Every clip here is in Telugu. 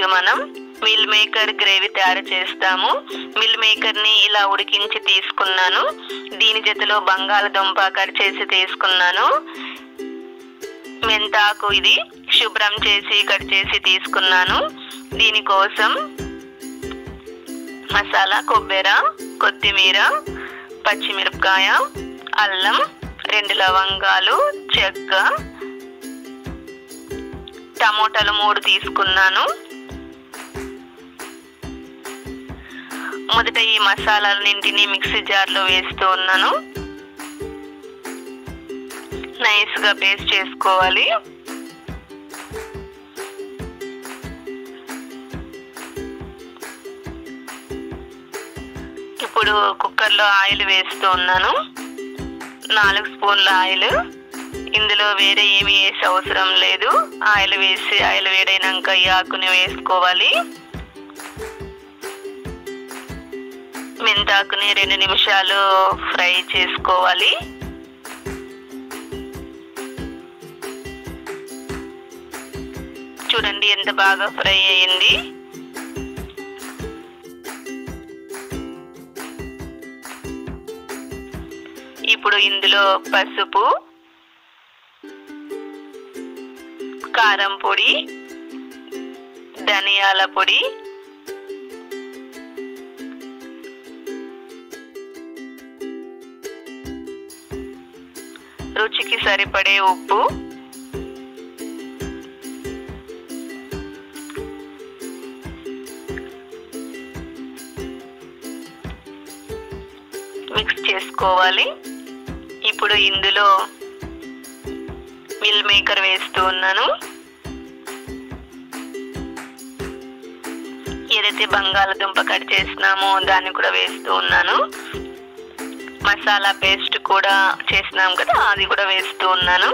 మనం మిల్ మేకర్ గ్రేవీ తయారు చేస్తాము మిల్ మేకర్ ని ఇలా ఉడికించి తీసుకున్నాను దీని జతలో బంగాళదుంప కట్ చేసి తీసుకున్నాను మెంతాకు ఇది శుభ్రం చేసి కట్ చేసి తీసుకున్నాను దీనికోసం మసాలా కొబ్బెర కొత్తిమీర పచ్చిమిరపకాయ అల్లం రెండు లవంగాలు చెక్క టమోటాలు మూడు తీసుకున్నాను మొదట ఈ మసాలాలన్నింటినీ మిక్సీ జార్లో వేస్తూ ఉన్నాను నైస్గా పేస్ట్ చేసుకోవాలి ఇప్పుడు కుక్కర్లో ఆయిల్ వేస్తూ ఉన్నాను నాలుగు స్పూన్ల ఆయిల్ ఇందులో వేరే ఏమి వేసే అవసరం లేదు ఆయిల్ వేసి ఆయిల్ వేడైనాక ఈ ఆకుని వేసుకోవాలి మెంతాకుని రెండు నిమిషాలు ఫ్రై చేసుకోవాలి చూడండి ఎంత బాగా ఫ్రై అయ్యింది ఇప్పుడు ఇందులో పసుపు కారం పొడి ధనియాల పొడి రుచికి సరిపడే ఉప్పు మిక్స్ చేసుకోవాలి ఇప్పుడు ఇందులో మిల్ మేకర్ వేస్తూ ఉన్నాను ఏదైతే బంగాళదుంప కట్ చేసినామో దాన్ని కూడా వేస్తూ ఉన్నాను మసాలా పేస్ట్ కూడా చేసినాం కదా అది కూడా వేస్తూ ఉన్నాను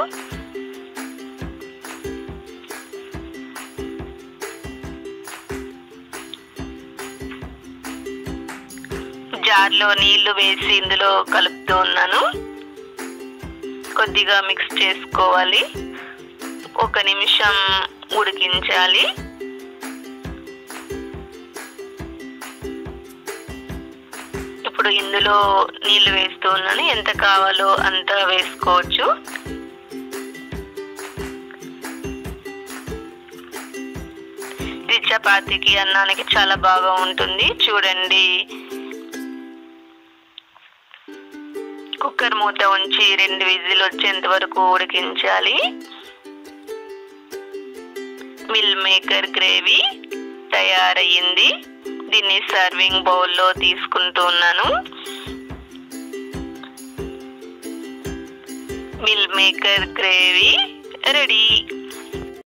జార్లో నీళ్లు వేసి ఇందులో కలుపుతూ ఉన్నాను కొద్దిగా మిక్స్ చేసుకోవాలి ఒక నిమిషం ఉడికించాలి ఇప్పుడు ఇందులో నీళ్లు వేస్తూ ఉన్నాను ఎంత కావాలో అంత వేసుకోవచ్చు ఇది చపాతీకి అన్నానికి చాలా బాగా ఉంటుంది చూడండి కుక్కర్ మూత ఉంచి రెండు విజిల్ వచ్చేంత వరకు ఉడికించాలి మిల్ మేకర్ గ్రేవీ తయారయ్యింది దీన్ని సర్వింగ్ బౌల్లో తీసుకుంటూ ఉన్నాను మిల్ మేకర్ గ్రేవీ రెడీ